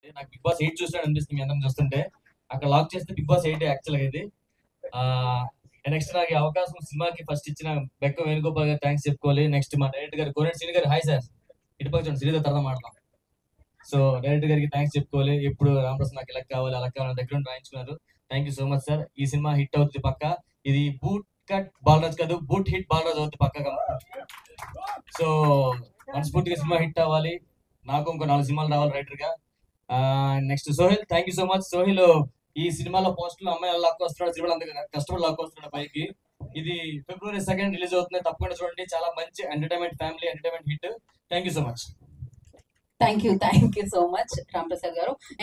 నాకు big boss eight చూసినట్టు అనిపిస్తుంది మీ అందరం చూస్తుంటే అక్కడ లాక్ చేస్తే బిగ్ బాస్ ఎయిట్ యాక్చువల్గా ఇది నెక్స్ట్ నాకు ఈ అవకాశం సినిమాకి ఫస్ట్ ఇచ్చిన బెక్క వేణుగోపాల్ గారు థ్యాంక్స్ చెప్పుకోవాలి నెక్స్ట్ మా డైరెక్టర్ గారు కోరెంట్ శ్రీని గారు హాయ్ సార్ ఇటు పక్క చూడండి శ్రీధర్ తర్వాత మాట్లాడదాం సో డైరెక్టర్ గారికి థ్యాంక్స్ చెప్పుకోవాలి ఎప్పుడు రామప్రసాద్ నాకు ఇలా కావాలి అలా కావాలి దగ్గర ఉండి రాయించుకున్నారు thank you so much sir ఈ సినిమా హిట్ అవుతుంది పక్క ఇది బూట్ కట్ బాలరాజ్ కాదు బూట్ హిట్ బాలరాజ్ అవుతుంది పక్కగా సో మనస్ఫూర్తిగా సినిమా హిట్ అవ్వాలి నాకు ఇంకో నాలుగు సినిమాలు రావాలి రైటర్ గా next Sohil thank you so much Sohil ఈ సినిమాలో పోస్ట్ లో అమ్మాయి లాక్ వస్తున్నాడు సినిమాలో అంత కష్టపడి లాక్ వస్తున్నాడు పైకి ఇది ఫిబ్రవరి సెకండ్ రిలీజ్ అవుతుంది తప్పకుండా చూడండి చాలా మంచి entertainment family entertainment hit thank you so much thank you thank you so much Ram Prasad గారు